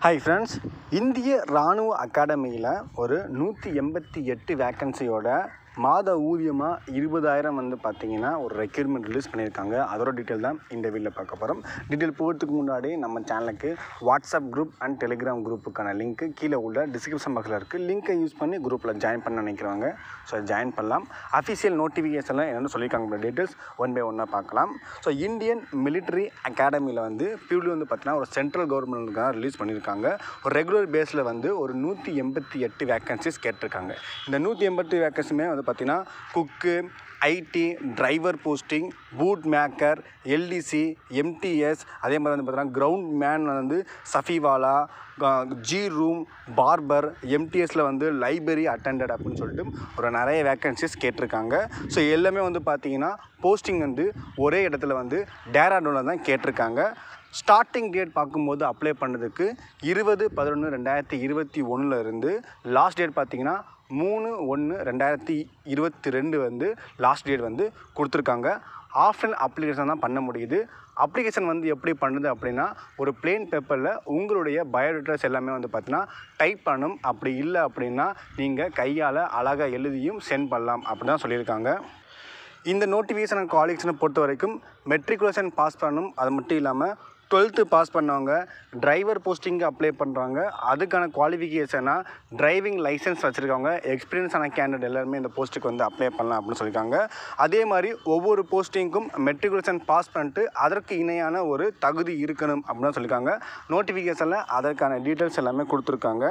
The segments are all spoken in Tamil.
ஹாய் ஃப்ரெண்ட்ஸ் இந்திய இராணுவ அகாடமியில் ஒரு நூற்றி எண்பத்தி எட்டு வேக்கன்சியோட மாத ஊதியமாக இருபதாயிரம் வந்து பார்த்தீங்கன்னா ஒரு ரெக்யூர்மெண்ட் ரிலீஸ் பண்ணியிருக்காங்க அதோட டீட்டெயில் தான் இந்த வீடியோவில் பார்க்க போகிறோம் டீட்டெயில் போகிறதுக்கு முன்னாடி நம்ம சேனலுக்கு வாட்ஸ்அப் குரூப் அண்ட் டெலிகிராம் குரூப்புக்கான லிங்க்கு கீழே உள்ள டிஸ்கிரிப்ஷன் பாக்ஸில் இருக்குது லிங்க்கை யூஸ் பண்ணி குரூப்பில் ஜாயின் பண்ண நினைக்கிறவங்க ஸோ ஜாயின் பண்ணலாம் அஃபிஷியல் நோட்டிஃபிகேஷனில் என்னென்னு சொல்லியிருக்காங்க டீட்டெயில்ஸ் ஒன் பை ஒன்னாக பார்க்கலாம் ஸோ இந்தியன் மிலிட்ரி அகாடமியில் வந்து பியூலி வந்து பார்த்தீங்கன்னா ஒரு சென்ட்ரல் கவர்மெண்ட்டுக்காக ரிலீஸ் பண்ணியிருக்காங்க ஒரு ரெகுலர் பேஸில் வந்து ஒரு நூற்றி எண்பத்தி எட்டு வேக்கன்சிஸ் கேட்டிருக்காங்க இந்த நூற்றி எண்பத்தி வேக்கன்சியுமே வந்து பார்த்தீங்கன்னா cook IT driver posting boot maker LDC MTS அதே மாதிரி வந்து பார்த்தீங்கன்னா கிரவுண்ட் மேன் வந்து சஃபிவாலா ஜி ரூம் பார்பர் எம்டிஎஸில் வந்து லைப்ரரி அட்டண்டட் அப்படின்னு சொல்லிட்டு ஒரு நிறைய வேக்கன்சிஸ் கேட்டிருக்காங்க ஸோ எல்லாமே வந்து பார்த்தீங்கன்னா போஸ்டிங் வந்து ஒரே இடத்துல வந்து டேராடூனில் தான் கேட்டிருக்காங்க ஸ்டார்டிங் டேட் பார்க்கும்போது அப்ளை பண்ணதுக்கு இருபது பதினொன்று ரெண்டாயிரத்தி இருபத்தி ஒன்றில் இருந்து லாஸ்ட் டேட் பார்த்தீங்கன்னா மூணு ஒன்று ரெண்டாயிரத்தி இருபத்தி ரெண்டு வந்து லாஸ்ட் டேட் வந்து கொடுத்துருக்காங்க ஆஃப்லைன் அப்ளிகேஷன் தான் பண்ண முடியுது அப்ளிகேஷன் வந்து எப்படி பண்ணுது அப்படின்னா ஒரு பிளெயின் பேப்பரில் உங்களுடைய பயோடேட்டாஸ் எல்லாமே வந்து பார்த்தீங்கன்னா டைப் பண்ணணும் அப்படி இல்லை அப்படின்னா நீங்கள் கையால் அழகாக எழுதியும் சென்ட் பண்ணலாம் அப்படி தான் சொல்லியிருக்காங்க இந்த நோட்டிஃபிகேஷன் அண்ட் குவாலிஃபிகேஷனை பொறுத்த வரைக்கும் மெட்ரிகுலேஷன் பாஸ் பண்ணணும் அது மட்டும் இல்லாமல் டுவெல்த்து பாஸ் பண்ணவங்க டிரைவர் போஸ்டிங்க்கு அப்ளை பண்ணுறாங்க அதுக்கான குவாலிஃபிகேஷனாக டிரைவிங் லைசன்ஸ் வச்சுருக்கவங்க எக்ஸ்பீரியன்ஸான கேண்டிடேட் எல்லாருமே இந்த போஸ்ட்டுக்கு வந்து அப்ளை பண்ணலாம் அப்படின்னு சொல்லியிருக்காங்க அதே மாதிரி ஒவ்வொரு போஸ்டிங்க்கும் மெட்ரிகுலேஷன் பாஸ் பண்ணிட்டு அதற்கு இணையான ஒரு தகுதி இருக்கணும் அப்படின்னு சொல்லியிருக்காங்க நோட்டிஃபிகேஷனில் அதற்கான டீட்டெயில்ஸ் எல்லாமே கொடுத்துருக்காங்க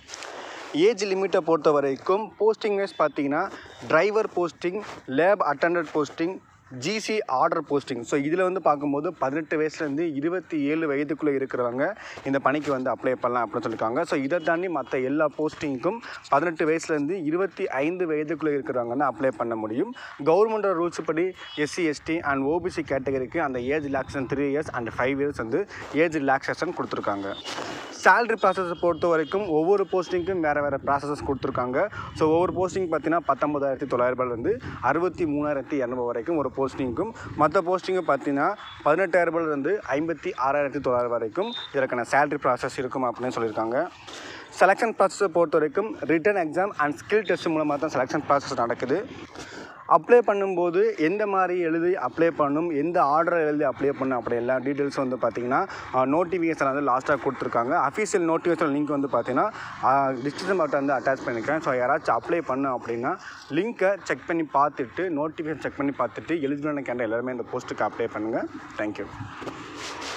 ஏஜ் லிமிட்டை பொறுத்த வரைக்கும் போஸ்டிங் வைஸ் பார்த்தீங்கன்னா driver posting lab attendant posting GC order posting so இதில் வந்து பார்க்கும்போது பதினெட்டு வயசுலேருந்து இருபத்தி ஏழு வயதுக்குள்ளே இருக்கிறவங்க இந்த பணிக்கு வந்து அப்ளை பண்ணலாம் அப்படின்னு சொல்லியிருக்காங்க ஸோ இதை தாண்டி மற்ற எல்லா போஸ்டிங்க்கும் பதினெட்டு வயசுலேருந்து இருபத்தி ஐந்து வயதுக்குள்ளே இருக்கிறவங்க தான் அப்ளை பண்ண முடியும் கவர்மெண்டோட ரூல்ஸ் படி எஸ்சி எஸ்டி அண்ட் ஓபிசி கேட்டகரிக்கு அந்த age relaxation three years and five years வந்து ஏஜ் ரிலாக்ஸேஷன் கொடுத்துருக்காங்க சேலரி ப்ராசஸை பொறுத்த வரைக்கும் ஒவ்வொரு போஸ்டிங்க்கும் வேறு வேறு ப்ராசஸஸ் கொடுத்துருக்காங்க ஸோ ஒவ்வொரு போஸ்டிங் பார்த்தீங்கன்னா பத்தொம்பதாயிரத்தி தொள்ளாயிரம் ரூபாயிலேருந்து அறுபத்தி மூணாயிரத்தி இரநூறு வரைக்கும் ஒரு போஸ்டிங்க்கும் மற்ற போஸ்டிங்கு பார்த்தீங்கன்னா பதினெட்டாயிரம் ரூபாயிலேருந்து ஐம்பத்தி ஆறாயிரத்தி தொள்ளாயிரம் வரைக்கும் இதற்கான சேலரி ப்ராசஸ் இருக்கும் அப்படின்னு சொல்லியிருக்காங்க செலெக்ஷன் ப்ராசஸை பொறுத்த வரைக்கும் written exam and skill test மூலமாக தான் செலெக்ஷன் ப்ராசஸ் நடக்குது அப்ளை பண்ணும்போது எந்த மாதிரி எழுதி அப்ளை பண்ணணும் எந்த ஆர்டர் எழுதி அப்ளை பண்ணணும் அப்படி எல்லா டீட்டெயில்ஸும் வந்து பார்த்தீங்கன்னா நோட்டிஃபிகேஷன் வந்து லாஸ்ட்டாக கொடுத்துருக்காங்க அஃபீஷியல் நோட்டிஃபிகேஷன் லிங்க் வந்து பார்த்தீங்கன்னா டிஸ்கிரிப்ஷன் பாக்ஸ் வந்து அட்டாச் பண்ணியிருக்கேன் ஸோ யாராச்சும் அப்ளை பண்ணோம் அப்படின்னா லிங்க்கை செக் பண்ணி பார்த்துட்டு நோட்டிஃபிகேஷன் செக் பண்ணி பார்த்துட்டு எலிஜிபிளான கேண்ட எல்லாருமே இந்த போஸ்ட்டுக்கு அப்ளை பண்ணுங்கள் தேங்க்யூ